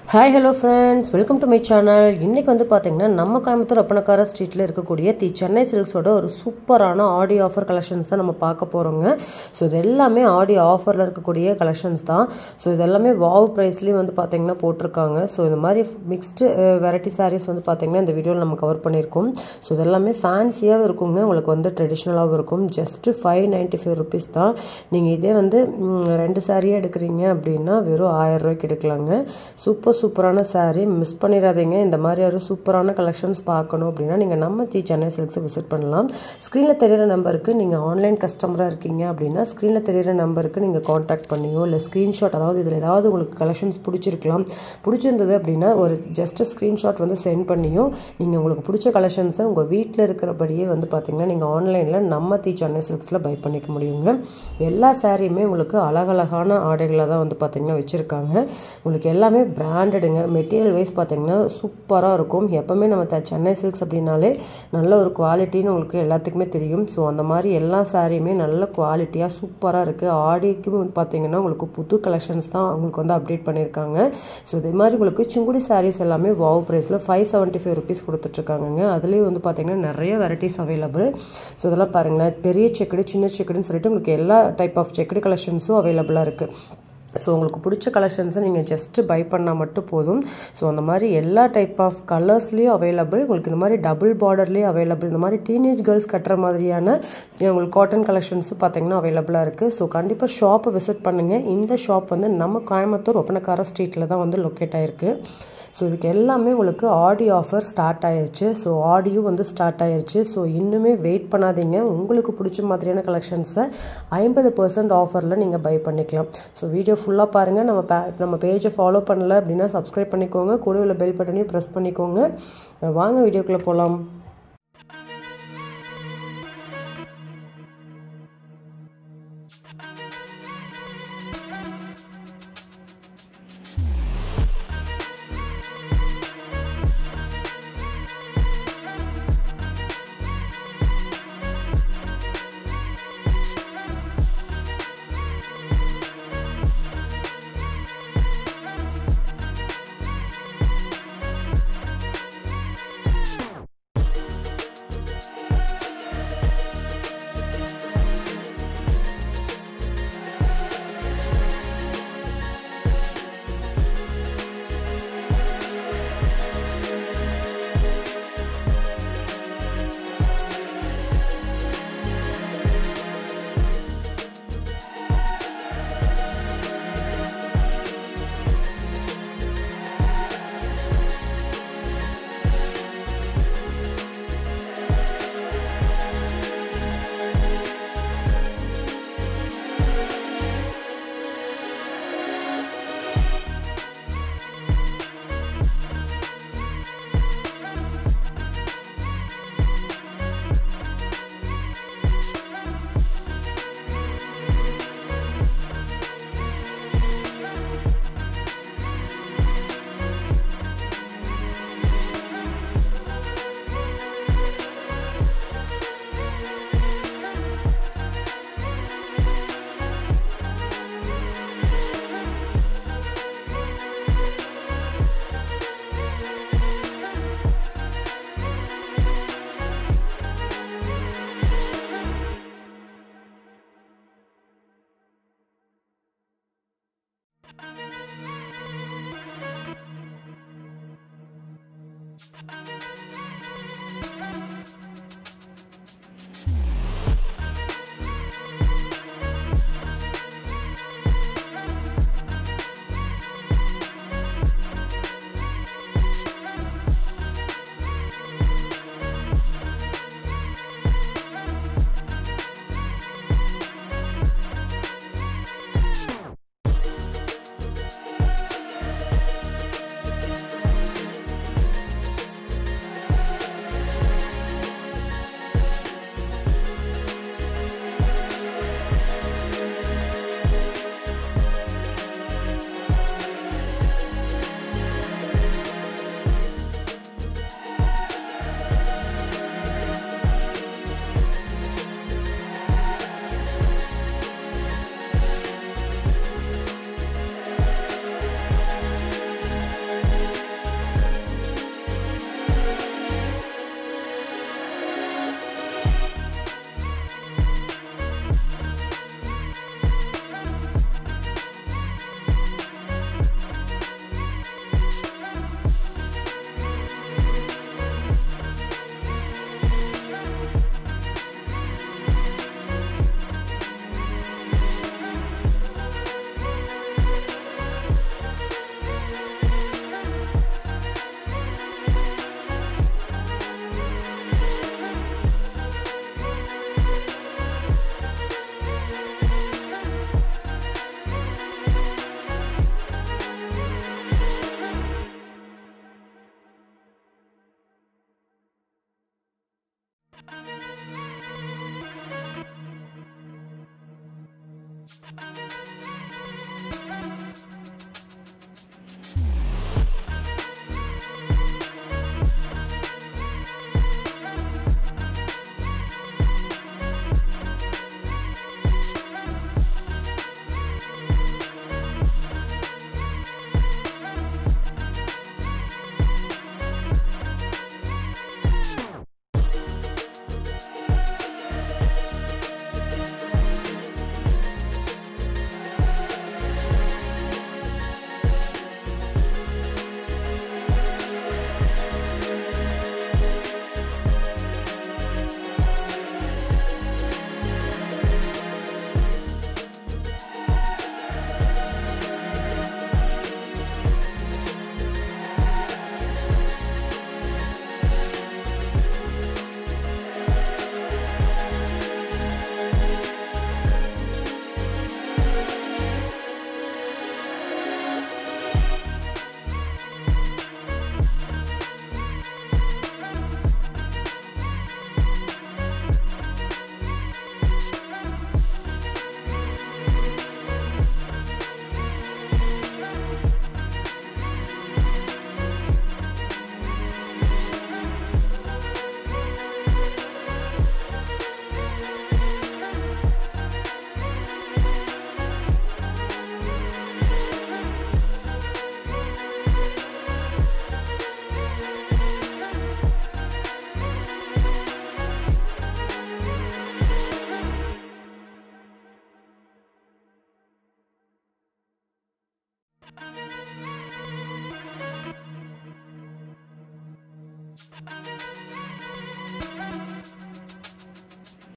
Hi hello friends welcome to my channel இன்றைக்கி வந்து பார்த்தீங்கன்னா நம்ம கோயம்புத்தூர் அப்பனக்கார ஸ்ட்ரீட்டில் இருக்கக்கூடிய தி சென்னை சில்க்ஸோட ஒரு சூப்பரான ஆடி ஆஃபர் கலெக்ஷன்ஸ் தான் நம்ம பார்க்க போகிறோங்க ஸோ இது எல்லாமே ஆடி ஆஃபரில் இருக்கக்கூடிய கலெக்ஷன்ஸ் தான் ஸோ இது எல்லாமே வாவ் ப்ரைஸ்லேயும் வந்து பார்த்தீங்கன்னா போட்டிருக்காங்க ஸோ இந்த மாதிரி மிக்ஸ்டு வெரைட்டி சாரீஸ் வந்து பார்த்தீங்கன்னா இந்த வீடியோவில் நம்ம கவர் பண்ணியிருக்கோம் ஸோ இது எல்லாமே ஃபேன்சியாகவும் இருக்குங்க உங்களுக்கு வந்து ட்ரெடிஷ்னலாகவும் இருக்கும் just five ninety five rupees தான் நீங்கள் இதே வந்து ம், ரெண்டு சாரியே எடுக்கிறீங்க அப்படின்னா வெறும் ஆயிரம் ரூபாய்க்கு எடுக்கலாங்க சூப்பர் சூப்பரான saree மிஸ் பண்ணிடாதீங்க இந்த மாதிரி ஒரு சூப்பரான கலெக்ஷன்ஸ் பார்க்கணும் அப்படின்னா நீங்கள் நம்ம தி சென்னை சில்க்ஸை விசிட் பண்ணலாம் ஸ்க்ரீனில் தெரியிற நம்பருக்கு நீங்கள் ஆன்லைன் கஸ்டமராக இருக்கீங்க அப்படின்னா ஸ்க்ரீனில் தெரியிற நம்பருக்கு நீங்கள் காண்டாக்ட் பண்ணியோ இல்லை ஸ்க்ரீன்ஷாட் அதாவது இதில் ஏதாவது உங்களுக்கு கலெக்ஷன்ஸ் பிடிச்சிருக்கலாம் பிடிச்சிருந்தது அப்படின்னா ஒரு ஜஸ்ட் ஸ்க்ரீன்ஷாட் வந்து சென்ட் பண்ணியோ நீங்கள் உங்களுக்கு பிடிச்ச கலெக்ஷன்ஸை உங்கள் வீட்டில் இருக்கிறபடியே வந்து பார்த்தீங்கன்னா நீங்கள் ஆன்லைனில் நம்ம தி சென்னை சில்க்ஸில் பை பண்ணிக்க முடியுங்க எல்லா சாரியுமே உங்களுக்கு அழகழகான ஆடைகளை தான் வந்து பார்த்தீங்கன்னா வச்சுருக்காங்க உங்களுக்கு எல்லாமே பிராண்டடுங்க மெட்டீரியல் வைஸ் பார்த்தீங்கன்னா சூப்பராக இருக்கும் எப்போவுமே நம்ம த- சென்னை சில்க்ஸ் அப்படின்னாலே நல்ல ஒரு குவாலிட்டின்னு உங்களுக்கு எல்லாத்துக்குமே தெரியும் ஸோ அந்த மாதிரி எல்லா சாரியுமே நல்ல குவாலிட்டியாக சூப்பராக இருக்குது ஆடிக்கும் வந்து பார்த்தீங்கன்னா உங்களுக்கு புது கலெக்ஷன்ஸ் தான் உங்களுக்கு வந்து அப்டேட் பண்ணியிருக்காங்க ஸோ இதே மாதிரி உங்களுக்கு சுங்குடி சாரீஸ் எல்லாமே வாவ் ப்ரைஸில் ஃபைவ் செவன்ட்டி ஃபைவ் ருபீஸ் கொடுத்துட்ருக்காங்க அதுலேயும் வந்து பார்த்தீங்கன்னா நிறைய வெரைட்டிஸ் அவைலபிள் ஸோ இதெல்லாம் பாருங்களேன் பெரிய செக்குடு சின்ன செக்குடுன்னு சொல்லிட்டு உங்களுக்கு எல்லா டைப் ஆஃப் செக்குடு கலெக்ஷன்ஸும் அவைலபிளாக இருக்குது ஸோ உங்களுக்கு பிடிச்ச கலெக்ஷன்ஸை நீங்கள் ஜஸ்ட்டு பை பண்ணால் மட்டும் போதும் ஸோ அந்த மாதிரி எல்லா டைப் ஆஃப் கலர்ஸ்லேயும் அவைலபிள் உங்களுக்கு இந்த மாதிரி டபுள் பார்டர்லேயும் அவைலபிள் இந்த மாதிரி டீனேஜ் கேர்ள்ஸ் கட்டுற மாதிரியான அஹ், உங்களுக்கு காட்டன் கலெக்ஷன்ஸும் பார்த்தீங்கன்னா அவைலபிளாக இருக்குது ஸோ கண்டிப்பாக ஷாப்பை விசிட் பண்ணுங்கள் இந்த ஷாப் வந்து நம்ம கோயம்புத்தூர் ஒப்பனக்கார ஸ்ட்ரீட்டில் தான் வந்து லொக்கேட் ஆயிருக்கு ஸோ இதுக்கு எல்லாமே உங்களுக்கு ஆடி ஆஃபர் ஸ்டார்ட் ஆயிருச்சு ஸோ ஆடியும் வந்து ஸ்டார்ட் ஆயிருச்சு ஸோ இன்னுமே வெயிட் பண்ணாதீங்க உங்களுக்கு பிடிச்ச மாதிரியான கலெக்ஷன்ஸை ஐம்பது பர்சன்ட் ஆஃபரில் நீங்கள் பை பண்ணிக்கலாம் ஸோ வீடியோ ஃபுல்லாக பாருங்கள் நம்ம பே நம்ம பேஜை ஃபாலோ பண்ணல அப்படின்னா சப்ஸ்கிரைப் பண்ணிக்கோங்க கூட உள்ள பெல் பட்டனையும் ப்ரெஸ் பண்ணிக்கோங்க அஹ் வாங்க வீடியோக்குள்ளே போகலாம் Thank you.